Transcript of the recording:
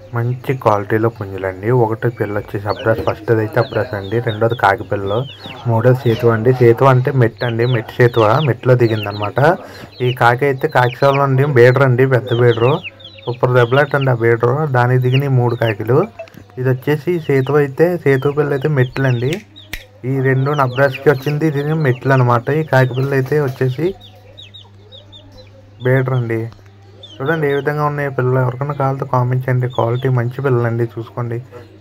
మంచి క్వాలిటీలో పుంజులండి ఒకటో పిల్ల వచ్చేసి అబ్రాస్ ఫస్ట్ అయితే అబ్రాస్ అండి రెండోది కాకి పిల్ల మూడోది సేతువ అండి సేతువ అంటే మెట్ అండి మెట్ సేతువ మెట్లో దిగిందనమాట ఈ కాకి అయితే కాకిసాలలో అండి బీడర్ అండి పెద్ద బీడరు సూపర్ దెబ్బలాట్ అండి ఆ బీడరు దానికి దిగిన ఈ మూడు కాకిలు ఇది వచ్చేసి సేతువ అయితే సేతువ పిల్ల అయితే మెట్లు అండి ఈ రెండు నబ్రాస్కి వచ్చింది ఇది మెట్లు అనమాట ఈ కాకి పిల్ల అయితే వచ్చేసి బీడర్ అండి చూడండి ఏ విధంగా ఉన్నాయి పిల్లలు ఎవరికైనా కావాలితే కామెంట్ చేయండి క్వాలిటీ మంచి పిల్లలండి చూసుకోండి